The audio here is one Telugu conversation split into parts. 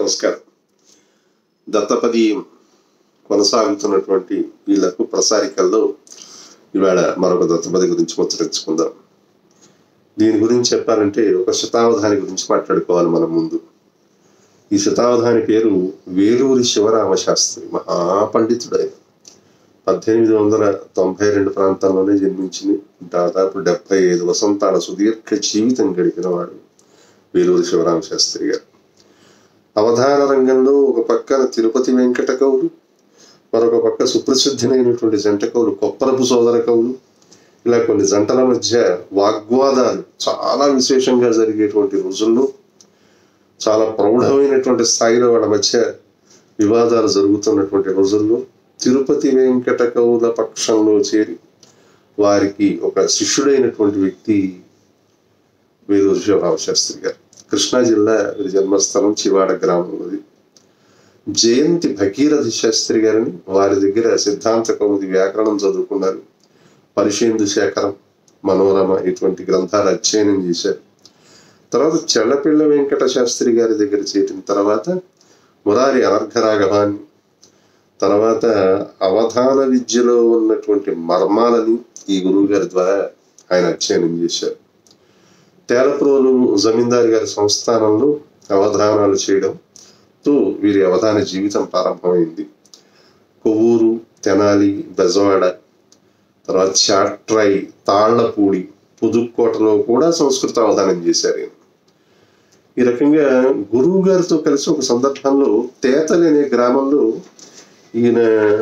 నమస్కారం దత్తపది కొనసాగుతున్నటువంటి వీళ్లకు ప్రసారికల్లో ఇవాళ మరొక దత్తపది గురించి ముచ్చరించుకుందాం దీని గురించి చెప్పాలంటే ఒక శతావధాని గురించి మాట్లాడుకోవాలి మనం ముందు ఈ శతావధాని పేరు వేలూరి శివరామ శాస్త్రి మహాపండితుడైన పద్దెనిమిది వందల తొంభై రెండు ప్రాంతాల్లోనే జన్మించింది దాదాపు డెబ్బై ఐదు వసంతాల సుదీర్ఘ జీవితం గడిపిన వాడు వేలూరి శివరామ శాస్త్రి గారు అవధాన రంగంలో ఒక పక్కన తిరుపతి వెంకట కవులు మరొక పక్క సుప్రసిద్ధమైనటువంటి జంట కవులు కొప్పరపు సోదర కవులు ఇలా కొన్ని జంటల మధ్య వాగ్వాదాలు చాలా విశేషంగా జరిగేటువంటి రోజుల్లో చాలా ప్రౌఢమైనటువంటి స్థాయిలో వాళ్ళ మధ్య వివాదాలు జరుగుతున్నటువంటి రోజుల్లో తిరుపతి వెంకట కవుల పక్షంలో చేరి వారికి ఒక శిష్యుడైనటువంటి వ్యక్తి వేలూరు శివరామ శాస్త్రి గారు కృష్ణా జిల్లా వీరి జన్మస్థలం చివాడ గ్రామంలోది జయంతి భగీరథ శాస్త్రి గారిని వారి దగ్గర సిద్ధాంత కౌముది వ్యాకరణం చదువుకున్నారు పరిశేందు శేఖరం మనోరమ ఇటువంటి గ్రంథాలు అధ్యయనం చేశారు తర్వాత చెల్లపిల్ల వెంకట శాస్త్రి గారి దగ్గర చేరిన తర్వాత మురారి అనర్ఘరాఘవాన్ని తర్వాత అవధాన విద్యలో ఉన్నటువంటి మర్మాలని ఈ గురువు గారి ద్వారా ఆయన అధ్యయనం చేశారు తేలప్రోలు జమీందారు గారి సంస్థానంలో అవధానాలు చేయడంతో వీరి అవధాన జీవితం ప్రారంభమైంది కొవ్వూరు తెనాలి బెజవాడ తర్వాత చాట్రై తాళ్లపూడి పుదుక్కోటలో కూడా సంస్కృత అవధానం చేశారు ఈయన. ఈ రకంగా గురువు గారితో కలిసి ఒక సందర్భంలో తేతలి అనే గ్రామంలో ఈయన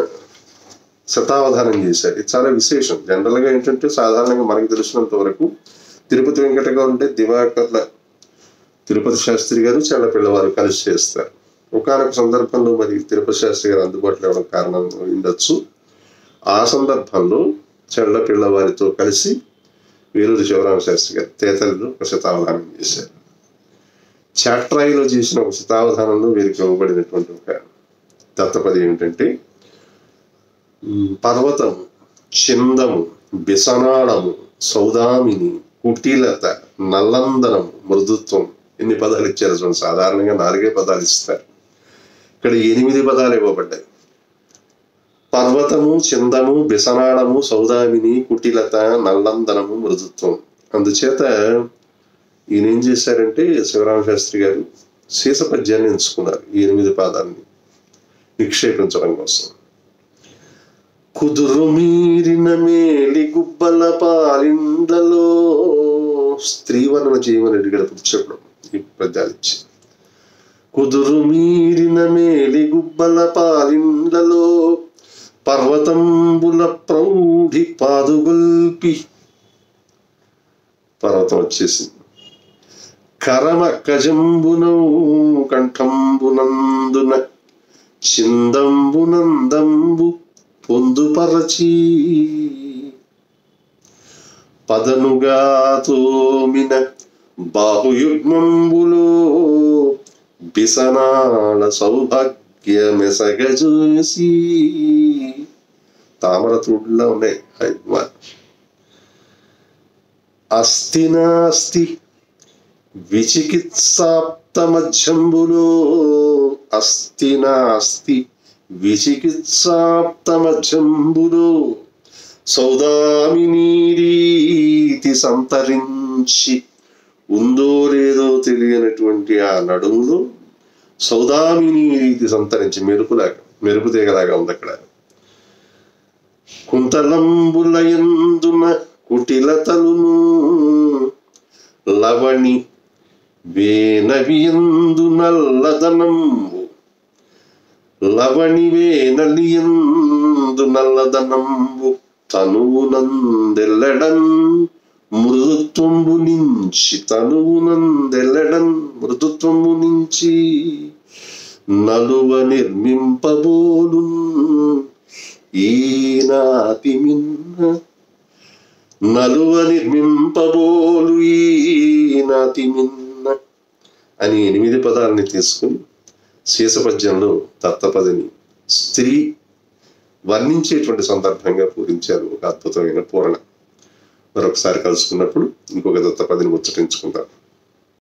శతావధానం చేశారు ఇది చాలా విశేషం జనరల్ గా ఏంటంటే సాధారణంగా మనకి తెలిసినంత వరకు తిరుపతి వెంకట గారు ఉంటే దివాకర్ల తిరుపతి శాస్త్రి గారు చాలా పిల్లవారు కలిసి చేస్తారు ఒకనొక సందర్భంలో మరి తిరుపతి శాస్త్రి గారు అందుబాటులో ఇవ్వడం కారణం ఉండొచ్చు ఆ సందర్భంలో చెళ్ళ పిల్లవారితో కలిసి వేలూరు శివరామ శాస్త్రి గారు తేతలలో ఒక శతావధానం చేశారు చాట్రాయిలో చేసిన ఒక శతావధానంలో వీరికి ఇవ్వబడినటువంటి ఒక దత్తపది ఏమిటంటే ఉమ్, పర్వతము చిందము బిసనాళము సౌదామిని కుటీలత నల్లందనము మృదుత్వం ఎన్ని పదాలు ఇచ్చారు చూడండి సాధారణంగా నాలుగే పదాలు ఇస్తారు ఇక్కడ ఎనిమిది పదాలు ఇవ్వబడ్డాయి పర్వతము చిందము బిసనాళము సౌదామిని కుటిలత నల్లందనము మృదుత్వం అందుచేత ఈయన ఏం చేశారంటే శివరామ శాస్త్రి గారు శీస పద్యాన్ని ఎంచుకున్నారు ఈ ఎనిమిది పాదాలని నిక్షేపించడం కోసం కుదురు మీరిన మేలి గుబ్బల పాలిండలో స్త్రీవర్ణ చేయమని అడిగాడు పుచ్చకుడు ఈ పద్యాలు ఇచ్చి కుదురు మీరిన మేలి గుబ్బల పాలిండలో పర్వతంబుల ప్రౌఢి పాదుగొల్పి పర్వతం వచ్చేసింది కరమ కజంబునౌ కంఠంబునందున చిందంబునందంబు పొందుపరచి పదనుగా తోమిన బాహుయుగ్మంబులో బిసనాళ సౌభాగ్యమెసగజూసి తామర తుడ్లా ఉన్నాయి హైద్వార్ అస్తి నాస్తి విచికిత్సాప్త మధ్యంబులో అస్తి నాస్తి విచికిత్సాప్త మధ్యంబులో సౌదామినీ రీతి సంతరించి ఉందో లేదో తెలియనటువంటి ఆ నడుములో సౌదామిని రీతి సంతరించి మెరుపులాగా మెరుపు తీగలాగా ఉంది అక్కడ కుంతలంబులయందున కుటిలతలును లవణి వేనవియందు నల్లదనంబు లవణి వేనలియందు నల్లదనంబు తనువునందెల్లడన్ మృదుత్వంబు నుంచి తనువునందెల్లడన్ మృదుత్వంబు నుంచి నలువ నిర్మింపబోలు ఈనాతి మిన్న నలువ నిర్మింపబోలు ఈనాతి మిన్న అని ఎనిమిది పదాలని తీసుకుని శీసపద్యంలో దత్తపదిని స్త్రీ వర్ణించేటువంటి సందర్భంగా పూరించారు ఒక అద్భుతమైన పూరణ మరొకసారి కలుసుకున్నప్పుడు ఇంకొక దత్తపదిని ముచ్చటించుకుందాం